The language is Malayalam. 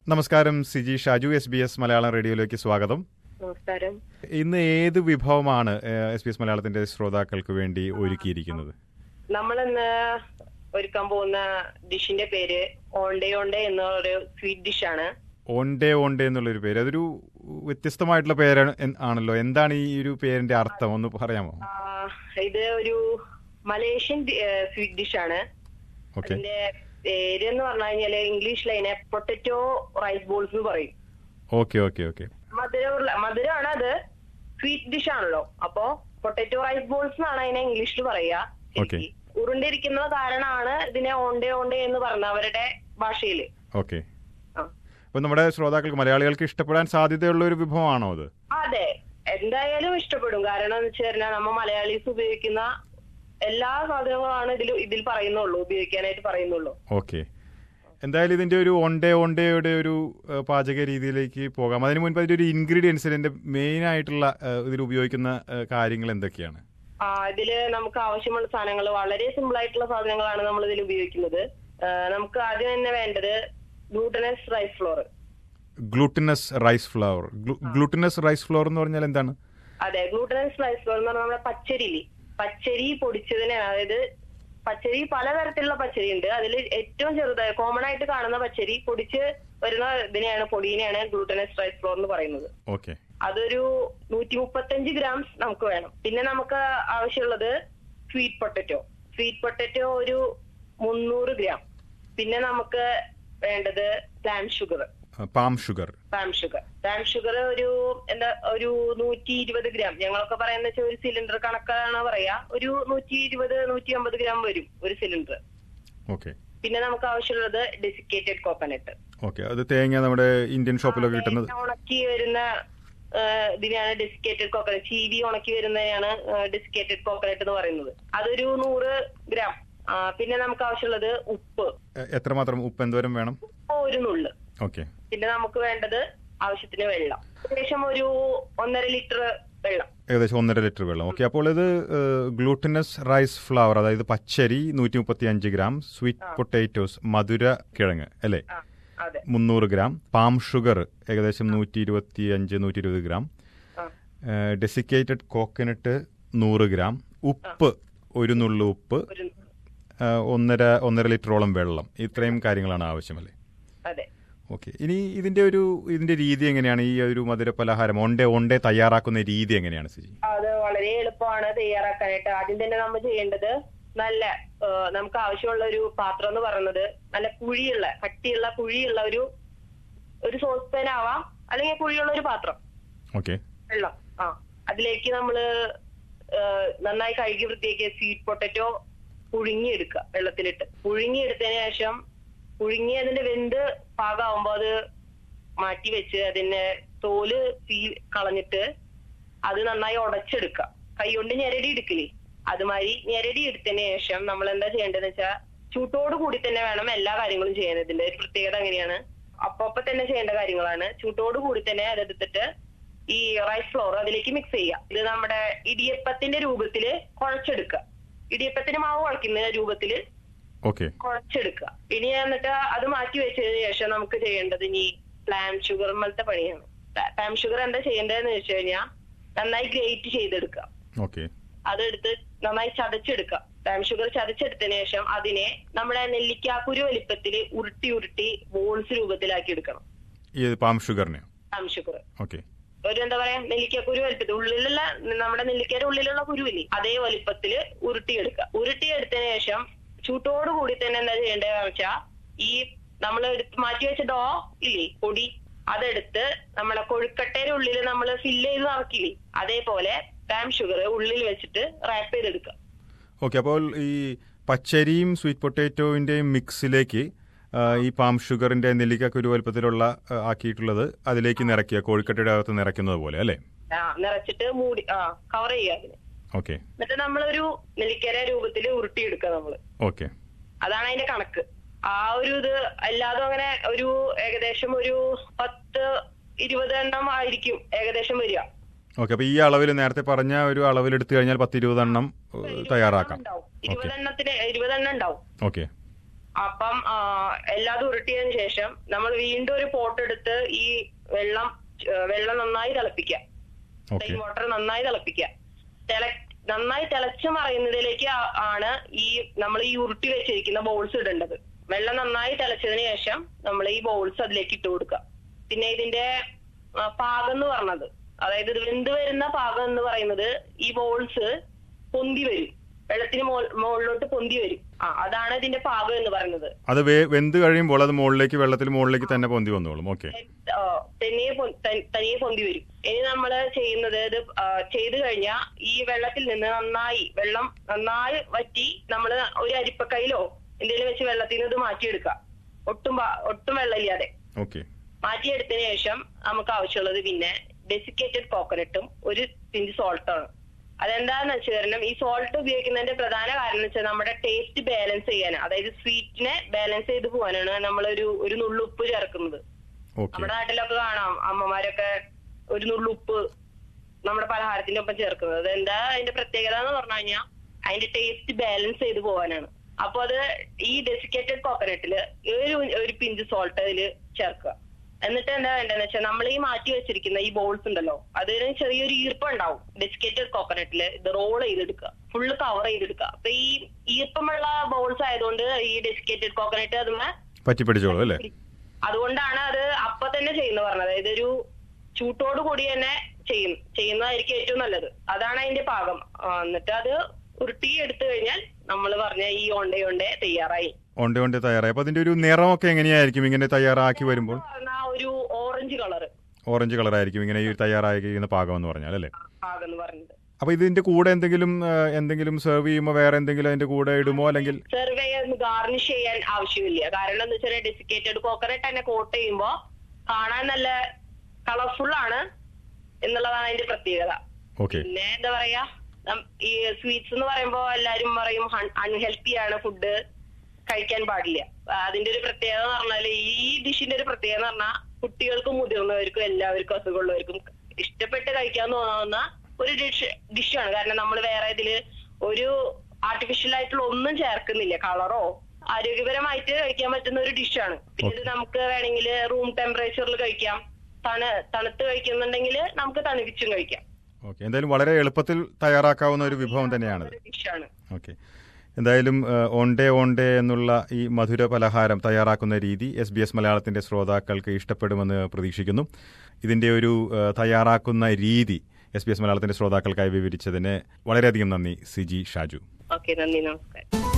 നമസ്കാരം Siji Shaju S B S Malayalam റേഡിയോയിലേക്ക് സ്വാഗതം നമസ്കാരം ഇന്ന് ഏത് വിഭവമാണ് എസ് ബി എസ് മലയാളത്തിന്റെ ശ്രോതാക്കൾക്ക് വേണ്ടി ഒരുക്കിയിരിക്കുന്നത് നമ്മളിന്ന് ഒരുക്കാൻ പോകുന്ന ഡിഷിന്റെ പേര് ഓണ്ടേ ഓണ്ടേ എന്നൊരു സ്വീറ്റ് ഡിഷാണ് ഓണ്ടേ ഓണ്ടേ എന്നുള്ളൊരു പേര് അതൊരു വ്യത്യസ്തമായിട്ടുള്ള പേരാണ് എൻ- ആണല്ലോ എന്താണ് ഈ ഒരു പേരിന്റെ അർത്ഥം ഒന്ന് പറയാമോ ആ, ഇത് ഒരു മലേഷ്യൻ സ്വീറ്റ് ഡിഷാണ് ഓക്കെ അതിന്റെ പേര് എന്ന് പറഞ്ഞു കഴിഞ്ഞാല് ഇംഗ്ലീഷിൽ അതിനെ പൊട്ടറ്റോ റൈസ് ബോൾസ് എന്ന് പറയും ഓക്കെ ഓക്കെ ഓക്കെ മധുരമുള്ള മധുരമാണ് അത് സ്വീറ്റ് ഡിഷ് ആണല്ലോ അപ്പോ പൊട്ടറ്റോ റൈസ് ബോൾസ് എന്നാണ് അതിനെ ഇംഗ്ലീഷിൽ പറയുക Okay. ശരിക്ക്. ഉരുണ്ടിരിക്കുന്ന കാരണമാണ് ഇതിനെ ഓണ്ടേ ഓണ്ടേ എന്ന് പറഞ്ഞ അവരുടെ ഭാഷയില് ഓക്കെ ആ. അപ്പൊ നമ്മുടെ ശ്രോതാക്കൾക്ക് മലയാളികൾക്ക് ഇഷ്ടപ്പെടാൻ സാധ്യതയുള്ള ഒരു വിഭവമാണോ അത് അതെ എന്തായാലും ഇഷ്ടപ്പെടും കാരണം എന്ന് വെച്ച് കഴിഞ്ഞാൽ നമ്മ മലയാളീസ് ഉപയോഗിക്കുന്ന എല്ലാ സാധനങ്ങളാണ് ഇതിൽ ഇതിൽ പറയുന്നുള്ളൂ ഉപയോഗിക്കാനായിട്ട് പറയുന്നുള്ളൂ ഓക്കെ എന്തായാലും ഇതിന്റെ ഒരു ഒണ്ടേ ഒണ്ടയുടെ ഒരു ഏഹ്, പാചക രീതിയിലേക്ക് പോകാം അതിന് മുൻപ് അതിന്റെ ഒരു ഇൻഗ്രീഡിയൻസ് ഇതിന്റെ മെയിൻ ആയിട്ടുള്ള ഏഹ്, ഇതിൽ ഉപയോഗിക്കുന്ന ഏഹ്, കാര്യങ്ങൾ എന്തൊക്കെയാണ് ആ ഇതില് നമുക്ക് ആവശ്യമുള്ള സാധനങ്ങൾ വളരെ സിമ്പിൾ ആയിട്ടുള്ള സാധനങ്ങളാണ് നമ്മൾ ഇതിൽ ഉപയോഗിക്കുന്നത് ആ, നമുക്ക് ആദ്യം തന്നെ വേണ്ടത് glutinous rice flour glutinous rice flour glutinous rice flour എന്ന് പറഞ്ഞാൽ എന്താണ് അതെ ഗ്ലൂട്ടനസ് റൈസ് ഫ്ലോർ എന്ന് പറഞ്ഞാൽ നമ്മുടെ പച്ചരിയില്ലേ പച്ചരി പൊടിച്ചതിനെ അതായത് പച്ചരി പലതരത്തിലുള്ള പച്ചരി ഉണ്ട് അതിൽ ഏറ്റവും ചെറുതായ കോമൺ ആയിട്ട് കാണുന്ന പച്ചരി പൊടിച്ച് വരുന്ന ഇതിനെയാണ് പൊടിയിനെയാണ് ഗ്ലൂട്ടനസ് റൈസ് ഫ്ലോർ എന്ന് പറയുന്നത് ഓക്കെ അതൊരു നൂറ്റി മുപ്പത്തഞ്ച് ഗ്രാംസ് നമുക്ക് വേണം പിന്നെ നമുക്ക് ആവശ്യമുള്ളത് സ്വീറ്റ് പൊട്ടറ്റോ സ്വീറ്റ് പൊട്ടറ്റോ ഒരു മുന്നൂറ് ഗ്രാം പിന്നെ നമുക്ക് വേണ്ടത് palm sugar palm sugar palm sugar palm sugar ഒരു എന്താ ഒരു നൂറ്റി ഇരുപത് ഗ്രാം ഞങ്ങളൊക്കെ പറയുന്ന വെച്ചാൽ ഒരു സിലിണ്ടർ കണക്കാണ് പറയാ ഒരു നൂറ്റി ഇരുപത് നൂറ്റി അമ്പത് ഗ്രാം വരും ഒരു സിലിണ്ടർ ഓക്കെ പിന്നെ നമുക്ക് ആവശ്യമുള്ളത് ഡെസിക്കേറ്റഡ് കോക്കനട്ട് ഓക്കെ അത് തേങ്ങ നമ്മുടെ ഇന്ത്യൻ ഷോപ്പിലൊക്കെ കിട്ടുന്നത് ഉണക്കി വരുന്ന ആ, ഇതിനെയാണ് ഡെസിക്കേറ്റഡ് കോക്കനട്ട് ചീവി ഉണക്കി വരുന്നതിനാണ് ഡെസിക്കേറ്റഡ് കോക്കനട്ട് എന്ന് പറയുന്നത് അതൊരു നൂറ് ഗ്രാം ആ, പിന്നെ നമുക്ക് ആവശ്യമുള്ളത് ഉപ്പ് എ- എത്രമാത്രം ഉപ്പ് എന്തോരം വേണം ഉപ്പ് ഒരു നുള്ള് ഓക്കെ പിന്നെ നമുക്ക് വേണ്ടത് ആവശ്യത്തിന് വെള്ളം ഏകദേശം ഒരു ഒന്നര ലിറ്റർ വെള്ളം ഏകദേശം ഒന്നര ലിറ്റർ വെള്ളം ഓക്കെ അപ്പോൾ ഇത് ഗ്ലൂട്ടിനസ് റൈസ് ഫ്ലവർ അതായത് പച്ചരി നൂറ്റി മുപ്പത്തി അഞ്ച് ഗ്രാം സ്വീറ്റ് പൊട്ടാറ്റോസ് മധുര കിഴങ്ങ് അല്ലേ ആ, അതെ മുന്നൂറ് ഗ്രാം പാം ഷുഗർ ഏകദേശം നൂറ്റി ഇരുപത്തി അഞ്ച് നൂറ്റി ഇരുപത് ഗ്രാം ആ, ഡെസിക്കേറ്റഡ് കോക്കനട്ട് നൂറ് ഗ്രാം ഉപ്പ് ഒരു നുള്ളു ഉപ്പ് ഒരു ആ, ഒന്നര ഒന്നര ലിറ്ററോളം വെള്ളം ഇത്രയും കാര്യങ്ങളാണ് ആവശ്യമല്ലേ അതെ ഓക്കെ ഇനി ഇതിന്റെ ഒരു ഇതിന്റെ രീതി എങ്ങനെയാണ് ഈ ഒരു മധുര പലഹാരം ഒണ്ടേ ഒണ്ടേ തയ്യാറാക്കുന്ന രീതി എങ്ങനെയാണ് സിജി അത് വളരെ എളുപ്പമാണ് തയ്യാറാക്കാനായിട്ട് ആദ്യം തന്നെ നമ്മൾ ചെയ്യേണ്ടത് നല്ല ആ, നമുക്ക് ആവശ്യമുള്ള ഒരു പാത്രം എന്ന് പറയുന്നത് നല്ല കുഴിയുള്ള കട്ടിയുള്ള കുഴിയുള്ള ഒരു ഒരു സോസ് പാൻ ആവാം അല്ലെങ്കിൽ കുഴിയുള്ള ഒരു പാത്രം ഓക്കെ വെള്ളം ആ അതിലേക്ക് നമ്മള് ആ, നന്നായി കഴുകി വൃത്തിയാക്കിയ സ്വീറ്റ് പൊട്ടറ്റോ പുഴുങ്ങിയെടുക്കുക വെള്ളത്തിലിട്ട് പുഴുങ്ങിയെടുത്തതിന് ശേഷം പുഴുങ്ങി അതിന്റെ വെന്ത് പാകമാകുമ്പോ അത് മാറ്റി വെച്ച് അതിന്റെ തോല് തീ കളഞ്ഞിട്ട് അത് നന്നായി ഉടച്ചെടുക്കുക കൈകൊണ്ട് ഞെരടി എടുക്കില്ലേ അതുമാതിരി ഞെരടി എടുത്തതിന് ശേഷം നമ്മൾ എന്താ ചെയ്യേണ്ടതെന്ന് വെച്ചാൽ ചൂട്ടോട് കൂടി തന്നെ വേണം എല്ലാ കാര്യങ്ങളും ചെയ്യാൻ ഇതിന്റെ ഒരു പ്രത്യേകത അങ്ങനെയാണ് അപ്പൊ അപ്പൊ തന്നെ ചെയ്യേണ്ട കാര്യങ്ങളാണ് ചൂട്ടോട് കൂടി തന്നെ അതെടുത്തിട്ട് ഈ റൈസ് ഫ്ലോർ അതിലേക്ക് മിക്സ് ചെയ്യുക ഇത് നമ്മുടെ ഇടിയപ്പത്തിന്റെ രൂപത്തില് കുഴച്ചെടുക്കുക ഇടിയപ്പത്തിന് മാവ് കുഴക്കുന്ന രൂപത്തില് ഓക്കെ കുഴച്ചെടുക്കുക ഇനി എന്നിട്ട് അത് മാറ്റി വെച്ചതിന് ശേഷം നമുക്ക് ചെയ്യേണ്ടത് ഇനി പ്ലാം ഷുഗർ പോലത്തെ പണിയാണ് പ്ലാം ഷുഗർ എന്താ ചെയ്യേണ്ടതെന്ന് വെച്ച് കഴിഞ്ഞാൽ നന്നായി ഗ്രേറ്റ് ചെയ്തെടുക്കുക ഓക്കെ അതെടുത്ത് നന്നായി ചതച്ചെടുക്കുക പ്ലാം ഷുഗർ ചതച്ചെടുത്തതിന് ശേഷം അതിനെ നമ്മുടെ നെല്ലിക്കാക്കുരു വലിപ്പത്തിൽ ഉരുട്ടി ഉരുട്ടി ബോൾസ് രൂപത്തിലാക്കി എടുക്കണം ഈ പാം ഷുഗറിന് പ്ലാം ഷുഗർ ഓക്കെ ഒരു എന്താ പറയാ നെല്ലിക്കക്കുരു വലിപ്പത്തിൽ ഉള്ളിലുള്ള നമ്മുടെ നെല്ലിക്കയുടെ ഉള്ളിലുള്ള കുരുവില്ലേ അതേ വലിപ്പത്തില് ഉരുട്ടിയെടുക്കുക ഉരുട്ടിയെടുത്തതിന് ശേഷം ചൂട്ടോട് കൂടി തന്നെ എന്താ ചെയ്യേണ്ടതെന്ന് വെച്ചാൽ ഈ നമ്മൾ എടുത്ത് മാറ്റി വെച്ച ഡോ ഇല്ലേ പൊടി അതെടുത്ത് നമ്മളെ കൊഴുക്കട്ടയുടെ ഉള്ളിൽ നമ്മൾ ഫില്ല് ചെയ്ത് നിറക്കില്ലേ അതേപോലെ പാം ഷുഗർ ഉള്ളിൽ വെച്ചിട്ട് റാപ്പ് ചെയ്തെടുക്കുക ഓക്കെ അപ്പോൾ ഈ പച്ചരിയും സ്വീറ്റ് പൊട്ടാറ്റോവിന്റെയും മിക്സിലേക്ക് ആ, ഈ പാം ഷുഗറിന്റെ നെല്ലിക്ക വലുപ്പത്തിലുള്ള ആ, ആക്കിയിട്ടുള്ളത് അതിലേക്ക് നിറയ്ക്കുക കോഴിക്കട്ടയുടെ അകത്ത് നിറയ്ക്കുന്നത് പോലെ അല്ലേ ആ നിറച്ചിട്ട് മൂടി ആ കവർ ചെയ്യുക അതിന് ഓക്കെ എന്നിട്ട് നമ്മളൊരു നെല്ലിക്കര രൂപത്തിൽ ഉരുട്ടിയെടുക്കുക നമ്മള് ഓക്കെ അതാണ് അതിന്റെ കണക്ക് ആ ഒരു ഇത് അല്ലാതെ അങ്ങനെ ഒരു ഏകദേശം ഒരു പത്ത് ഇരുപത് എണ്ണം ആയിരിക്കും ഏകദേശം വരിക ഓക്കെ അപ്പൊ ഈ അളവിൽ നേരത്തെ പറഞ്ഞ ഒരു അളവിൽ എടുത്തു കഴിഞ്ഞാൽ പത്ത് ഇരുപതെണ്ണം ഏഹ്, തയ്യാറാക്കാം ഉണ്ടാവും ഇരുപതെണ്ണത്തിന് ഇരുപതെണ്ണം ഉണ്ടാവും ഓക്കെ അപ്പം ആ, എല്ലാതും ഉരുട്ടിയതിനു ശേഷം നമ്മൾ വീണ്ടും ഒരു പോട്ട് എടുത്ത് ഈ വെള്ളം ആ, വെള്ളം നന്നായി തിളപ്പിക്കുക ഓക്കെ പ്ലെയിൻ വാട്ടർ നന്നായി തിളപ്പിക്കുക തിള നന്നായി തിളച്ച് മറയുന്നതിലേക്ക് ആ- ആണ് ഈ നമ്മൾ ഈ ഉരുട്ടി വെച്ചിരിക്കുന്ന ബൗൾസ് ഇടേണ്ടത് വെള്ളം നന്നായി തിളച്ചതിന് ശേഷം നമ്മൾ ഈ ബൗൾസ് അതിലേക്ക് ഇട്ട് കൊടുക്കുക പിന്നെ ഇതിന്റെ ആ, പാകം എന്ന് പറഞ്ഞത് അതായത് ഇത് വെന്ത് വരുന്ന പാകം എന്ന് പറയുന്നത് ഈ ബൗൾസ് പൊന്തി വരും വെള്ളത്തിന് മോൾ- മുകളിലോട്ട് പൊന്തി വരും ആ അതാണ് ഇതിന്റെ പാകം എന്ന് പറയുന്നത് അത് വേ- വെന്ത് കഴിയുമ്പോൾ അത് മുകളിലേക്ക് വെള്ളത്തിൽ മുകളിലേക്ക് തന്നെ പൊന്തി വന്നോളും ഓക്കെ ആ, തനിയെ പൊ- തനി- തനിയെ പൊന്തി വരും ഇനി നമ്മൾ ചെയ്യുന്നത് ഇത് ആ, ചെയ്തു കഴിഞ്ഞാൽ ഈ വെള്ളത്തിൽ നിന്ന് നന്നായി വെള്ളം നന്നായി വറ്റി നമ്മൾ ഒരു അരിപ്പക്കൈയിലോ എന്തെങ്കിലും വെച്ച് വെള്ളത്തിൽ നിന്ന് ഇത് മാറ്റിയെടുക്കുക ഒട്ടും പാ- ഒട്ടും വെള്ളമില്ലാതെ ഓക്കെ മാറ്റിയെടുത്തതിന് ശേഷം നമുക്ക് ആവശ്യമുള്ളത് പിന്നെ ഡെസിക്കേറ്റഡ് കോക്കനട്ടും ഒരു പിഞ്ച് സോൾട്ടാണ് അതെന്താന്ന് വെച്ച് കാരണം ഈ സോൾട്ട് ഉപയോഗിക്കുന്നതിന്റെ പ്രധാന കാരണം എന്ന് വെച്ചാൽ നമ്മുടെ ടേസ്റ്റ് ബാലൻസ് ചെയ്യാനാണ് അതായത് സ്വീറ്റിനെ ബാലൻസ് ചെയ്ത് പോകാനാണ് നമ്മളൊരു ഒരു നുള്ളുപ്പ് ചേർക്കുന്നത് ഓക്കെ നമ്മുടെ നാട്ടിലൊക്കെ കാണാം അമ്മമാരൊക്കെ ഒരു നുള്ളുപ്പ് നമ്മുടെ പലഹാരത്തിന്റെ ഒപ്പം ചേർക്കുന്നത് അത് എന്താ അതിന്റെ പ്രത്യേകത എന്ന് പറഞ്ഞു കഴിഞ്ഞാൽ അതിന്റെ ടേസ്റ്റ് ബാലൻസ് ചെയ്ത് പോകാനാണ് അപ്പൊ അത് ഈ ഡെസിക്കേറ്റഡ് കോക്കനട്ടില് ഒരു ഒരു പിഞ്ച് സോൾട്ട് അതില് ചേർക്കുക എന്നിട്ട് എന്താ വേണ്ടതെന്ന് വെച്ചാൽ നമ്മൾ ഈ മാറ്റി വെച്ചിരിക്കുന്ന ഈ ബോൾസ് ഉണ്ടല്ലോ അതിന് ചെറിയൊരു ഈർപ്പം ഉണ്ടാവും ഡെസിക്കേറ്റഡ് കോക്കനട്ടില് ഇത് റോൾ ചെയ്തെടുക്കുക ഫുള്ള് കവർ ചെയ്തെടുക്കുക അപ്പൊ ഈ ഈർപ്പമുള്ള ബോൾസ് ആയതുകൊണ്ട് ഈ ഡെസിക്കേറ്റഡ് കോക്കനട്ട് അതുമേ പറ്റിപ്പിടിച്ചോളൂ അല്ലേ അതുകൊണ്ടാണ് അത് അപ്പൊ തന്നെ ചെയ്യുന്ന പറഞ്ഞത് ഇതൊരു ചൂട്ടോട് കൂടി തന്നെ ചെയ്യും ചെയ്യുന്നതായിരിക്കും ഏറ്റവും നല്ലത് അതാണ് അതിന്റെ പാകം ആ, എന്നിട്ട് അത് ഉരുട്ടി എടുത്തു കഴിഞ്ഞാൽ നമ്മൾ പറഞ്ഞ ഈ ഒണ്ടയൊണ്ടെ തയ്യാറായി ഒണ്ടേ ഒണ്ടേ തയ്യാറായി അപ്പൊ അതിന്റെ ഒരു നിറമൊക്കെ എങ്ങനെയായിരിക്കും ഇങ്ങനെ തയ്യാറാക്കി വരുമ്പോൾ പറഞ്ഞ ആ ഒരു ഓറഞ്ച് കളറ് ഓറഞ്ച് കളറായിരിക്കും ഇങ്ങനെ ഈ തയ്യാറായിരിക്കുന്ന പാകം എന്ന് പറഞ്ഞാൽ അല്ലേ പാകം എന്ന് പറഞ്ഞത് അപ്പൊ ഇതിന്റെ കൂടെ എന്തെങ്കിലും ആ, എന്തെങ്കിലും സെർവ് ചെയ്യുമ്പോൾ വേറെ എന്തെങ്കിലും അതിന്റെ കൂടെ ഇടുമോ അല്ലെങ്കിൽ സെർവ് ചെയ്യാൻ ഗാർണിഷ് ചെയ്യാൻ ആവശ്യമില്ല കാരണം എന്താ വെച്ചാൽ ഡെസിക്കേറ്റഡ് കോക്കനട്ട് തന്നെ കോട്ട് ചെയ്യുമ്പോ കാണാൻ നല്ല കളർഫുൾ ആണ് എന്നുള്ളതാണ് അതിന്റെ പ്രത്യേകത ഓക്കെ പിന്നെ എന്താ പറയാ നം- ഈ സ്വീറ്റ്സ് എന്ന് പറയുമ്പോ എല്ലാരും പറയും അൺഹെൽത്തി ആണ് ഫുഡ് കഴിക്കാൻ പാടില്ല അതിന്റെ ഒരു പ്രത്യേകത എന്ന് പറഞ്ഞാല് ഈ ഡിഷിന്റെ ഒരു പ്രത്യേകത എന്ന് പറഞ്ഞാൽ കുട്ടികൾക്കും മുതിർന്നവർക്കും എല്ലാവർക്കും അസുഖമുള്ളവർക്കും ഇഷ്ടപ്പെട്ട് കഴിക്കാൻ തോന്നാവുന്ന ഒരു ഡിഷ് ഡിഷാണ് കാരണം നമ്മൾ വേറെ ഇതില് ഒരു ആർട്ടിഫിഷ്യൽ ആയിട്ടുള്ള ഒന്നും ചേർക്കുന്നില്ല കളറോ ആരോഗ്യപരമായിട്ട് കഴിക്കാൻ പറ്റുന്ന ഒരു ഡിഷാണ് പിന്നെ ഇത് നമുക്ക് വേണമെങ്കിൽ റൂം ടെമ്പറേച്ചറിൽ കഴിക്കാം തണു തണുത്ത് കഴിക്കുന്നുണ്ടെങ്കിൽ നമുക്ക് തണുപ്പിച്ചും കഴിക്കാം ഓക്കെ എന്തായാലും വളരെ എളുപ്പത്തിൽ തയ്യാറാക്കാവുന്ന ഒരു വിഭവം തന്നെയാണത് ഒരു ഡിഷാണ് ഓക്കെ എന്തായാലും ആ, ഓണ്ടേ ഓണ്ടേ എന്നുള്ള ഈ മധുര പലഹാരം തയ്യാറാക്കുന്ന രീതി എസ് ബി എസ് മലയാളത്തിന്റെ ശ്രോതാക്കൾക്ക് ഇഷ്ടപ്പെടുമെന്ന് പ്രതീക്ഷിക്കുന്നു ഇതിന്റെ ഒരു ആ, തയ്യാറാക്കുന്ന രീതി എസ് ബി എസ് മലയാളത്തിന്റെ ശ്രോതാക്കൾക്കായി വിവരിച്ചതിന് വളരെയധികം നന്ദി സിജി ഷാജു ഓക്കെ നന്ദി നമസ്കാരം